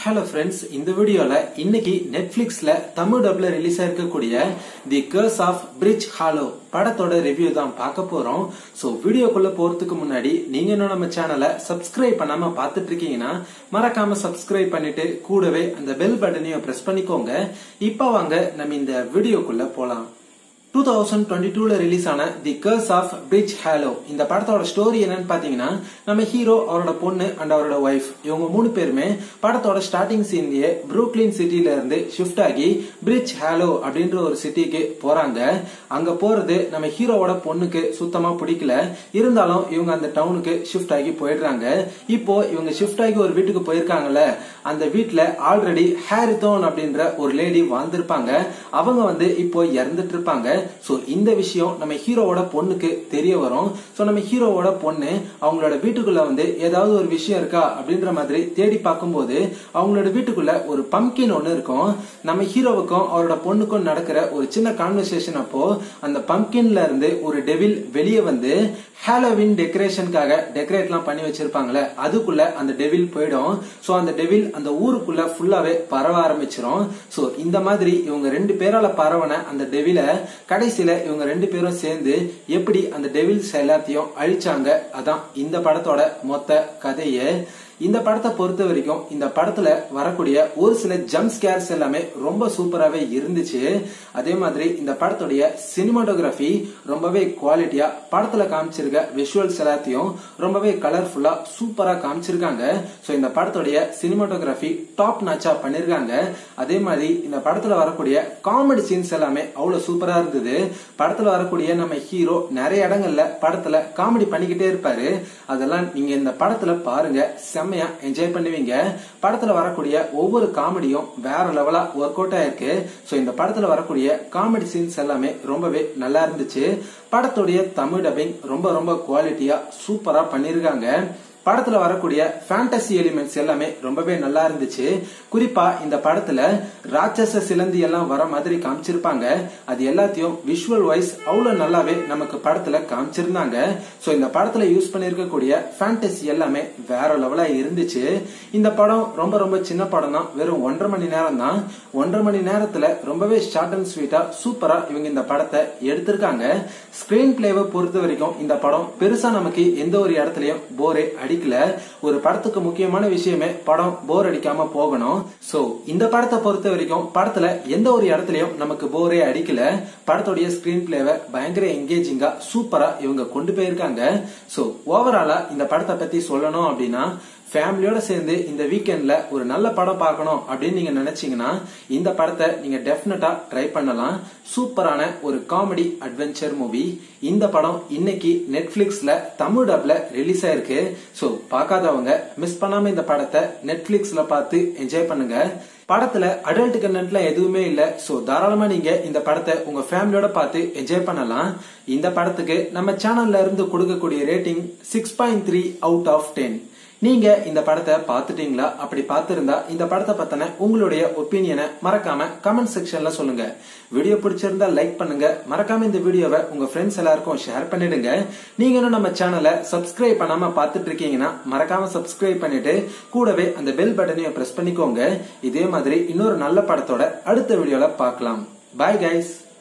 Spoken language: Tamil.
ஹலோ ஃப்ரெண்ட்ஸ் இந்த வீடியோல இன்னைக்கு நெட்ஃபிளிக்ஸ்ல தமிழ் டப்ல ரிலீஸ் ஆயிருக்கக்கூடிய the curse of bridge hollow படத்தோட ரிவ்யூ தான் பார்க்க போறோம் சோ வீடியோக்குள்ள போறதுக்கு முன்னாடி நீங்க இன்னும் நம்ம சேனலை சப்ஸ்கிரைப் பண்ணாம பார்த்துட்டு இருக்கீங்கன்னா மறக்காம சப்ஸ்கிரைப் பண்ணிட்டு கூடவே அந்த பெல் பட்டனையும் பிரஸ் பண்ணிக்கோங்க இப்ப வாங்க நம்ம இந்த வீடியோக்குள்ள போலாம் டூ தௌசண்ட் டுவெண்ட்டி டூல ரிலீஸ் ஆன the curse of bridge hollow இந்த படத்தோட ஸ்டோரி என்னன்னு பாத்தீங்கன்னா நம்ம ஹீரோ அவரோட பொண்ணு அண்ட் அவரோட ஒய்ஃப் இவங்க மூணு பேருமே படத்தோட ஸ்டார்டிங் சீன்லயே புரூக்லின் சிட்டில இருந்து ஷிஃப்ட் ஆகி பிரிட்ஜ் ஹேலோ அப்படின்ற ஒரு சிட்டிக்கு போறாங்க அங்க போறது நம்ம ஹீரோவோட பொண்ணுக்கு சுத்தமா பிடிக்கல இருந்தாலும் இவங்க அந்த டவுனுக்கு ஷிஃப்ட் ஆகி போயிடுறாங்க இப்போ இவங்க ஷிஃப்ட் ஆகி ஒரு வீட்டுக்கு போயிருக்காங்கல்ல அந்த வீட்டுல ஆல்ரெடி ஹாரிதோன் அப்படின்ற ஒரு லேடி வாழ்ந்திருப்பாங்க அவங்க வந்து இப்போ இறந்துட்டு இருப்பாங்க சோ இந்த விஷயம் நம்ம ஹீரோவோட பொண்ணுக்கு தெரிய வரும் சோ நம்ம ஹீரோவோட பொண்ணு அவங்களோட வீட்டுக்குள்ள வந்து ஏதாவது ஒரு விஷயம் இருக்கா அப்படின்ற மாதிரி தேடி பார்க்கும்போது அவங்களோட வீட்டுக்குள்ள ஒரு பம்கின் ஒண்ணு இருக்கும் நம்ம ஹீரோவுக்கும் அவரோட பொண்ணுக்கும் நடக்கிற ஒரு சின்ன கான்வர்சேஷன் அப்போ அந்த பம்கின்ல இருந்து ஒரு டெவில் வெளியே வந்து ஹாலோவின் டெக்கரேஷனுக்காக டெக்கரேட் எல்லாம் பண்ணி வச்சிருப்பாங்களே அதுக்குள்ள அந்த டெவில் போயிடும் சோ அந்த டெவில் அந்த ஊருக்குள்ள ஃபுல்லாவே பரவ ஆரம்பிச்சிரும் சோ இந்த மாதிரி இவங்க ரெண்டு பேரால பரவன அந்த டெவில கடைசியில இவங்க ரெண்டு பேரும் சேர்ந்து எப்படி அந்த டெவில்ஸ் எல்லாத்தையும் அழிச்சாங்க அதான் இந்த படத்தோட மொத்த கதையே இந்த படத்தை பொறுத்த வரைக்கும் இந்த படத்துல வரக்கூடிய ஒரு சில ஜம்ப் ஸ்கேர்ஸ் எல்லாமே ரொம்ப சூப்பராகவே இருந்துச்சு அதே மாதிரி இந்த படத்துடைய சினிமாட்டோகிராஃபி ரொம்பவே குவாலிட்டியா படத்துல காமிச்சிருக்க விஷுவல்ஸ் எல்லாத்தையும் ரொம்பவே கலர்ஃபுல்லா சூப்பரா காமிச்சிருக்காங்க சோ இந்த படத்துடைய சினிமாட்டோகிராஃபி டாப் நாச்சா பண்ணிருக்காங்க அதே மாதிரி இந்த படத்துல வரக்கூடிய காமெடி சீன்ஸ் எல்லாமே அவ்வளவு சூப்பரா இருந்தது படத்துல வரக்கூடிய நம்ம ஹீரோ நிறைய இடங்கள்ல படத்துல காமெடி பண்ணிக்கிட்டே இருப்பாரு அதெல்லாம் நீங்க இந்த படத்துல பாருங்க செம்மையா என்ஜாய் பண்ணுவீங்க படத்துல வரக்கூடிய ஒவ்வொரு காமெடியும் வேற லெவலா ஒர்க் அவுட் ஆயிருக்கு சோ இந்த படத்துல வரக்கூடிய காமெடி சீன்ஸ் எல்லாமே ரொம்பவே நல்லா இருந்துச்சு படத்துடைய தமிழ் டப்பிங் ரொம்ப ரொம்ப குவாலிட்டியா சூப்பரா பண்ணிருக்காங்க படத்துல வரக்கூடிய ஃபேண்டசி எலிமெண்ட்ஸ் எல்லாமே ரொம்பவே நல்லா இருந்துச்சு குறிப்பா இந்த படத்துல ராட்சச சிலந்தி எல்லாம் வர மாதிரி காமிச்சிருப்பாங்க அது எல்லாத்தையும் விஷுவல் வைஸ் அவ்வளவு நல்லாவே நமக்கு படத்துல காமிச்சிருந்தாங்க சோ இந்த படத்துல யூஸ் பண்ணிருக்கக்கூடிய ஃபேண்டசி எல்லாமே வேற லெவலா இருந்துச்சு இந்த படம் ரொம்ப ரொம்ப சின்ன படம் தான் வெறும் ஒன்றரை மணி நேரம் தான் ஒன்றரை மணி நேரத்துல ரொம்பவே ஷார்ட் அண்ட் ஸ்வீட்டா சூப்பரா இவங்க இந்த படத்தை எடுத்திருக்காங்க ஸ்கிரீன் பிளேவை பொறுத்த வரைக்கும் இந்த படம் பெருசா நமக்கு எந்த ஒரு இடத்துலயும் போரே அடிக்கல ஒரு படத்துக்கு முக்கியமான விஷயமே படம் போர் அடிக்காம போகணும் சோ இந்த படத்தை பொறுத்த வரைக்கும் படத்துல எந்த ஒரு இடத்துலயும் நமக்கு போரே அடிக்கல படத்துடைய ஸ்கிரீன் பிளேவை பயங்கர என்கேஜிங்கா சூப்பரா இவங்க கொண்டு போயிருக்காங்க சோ ஓவராலா இந்த படத்தை பத்தி சொல்லணும் அப்படின்னா ஃபேமிலியோட சேர்ந்து இந்த வீக்கெண்ட்ல ஒரு நல்ல படம் பார்க்கணும் அப்படின்னு நீங்க நினைச்சீங்கன்னா இந்த படத்தை நீங்க டெஃபினட்டா ட்ரை பண்ணலாம் சூப்பரான ஒரு காமெடி அட்வென்ச்சர் மூவி இந்த படம் இன்னைக்கு நெட்ஃபிளிக்ஸ்ல தமிழ் டப்ல ரிலீஸ் ஆயிருக்கு சோ பார்க்காதவங்க மிஸ் பண்ணாம இந்த படத்தை நெட்ஃபிளிக்ஸ்ல பார்த்து என்ஜாய் பண்ணுங்க படத்துல அடல்ட் கண்டென்ட்லாம் எதுவுமே இல்ல சோ தாராளமா நீங்க இந்த படத்தை உங்க ஃபேமிலியோட பார்த்து என்ஜாய் பண்ணலாம் இந்த படத்துக்கு நம்ம சேனல்ல இருந்து கொடுக்கக்கூடிய rating six point three out of ten நீங்க இந்த படத்தை பார்த்துட்டீங்களா அப்படி பார்த்திருந்தா இந்த படத்தை பத்தின உங்களுடைய ஒப்பீனியனை மறக்காம கமெண்ட் செக்ஷன்ல சொல்லுங்க வீடியோ பிடிச்சிருந்தா லைக் பண்ணுங்க மறக்காம இந்த வீடியோவை உங்க ஃப்ரெண்ட்ஸ் எல்லாருக்கும் ஷேர் பண்ணிடுங்க நீங்க இன்னும் நம்ம சேனலை சப்ஸ்கிரைப் பண்ணாம பார்த்துட்டு இருக்கீங்கன்னா மறக்காம சப்ஸ்கிரைப் பண்ணிட்டு கூடவே அந்த பெல் பட்டனையும் பிரஸ் பண்ணிக்கோங்க இதே மாதிரி இன்னொரு நல்ல படத்தோட அடுத்த வீடியோல பார்க்கலாம் பாய் கைஸ்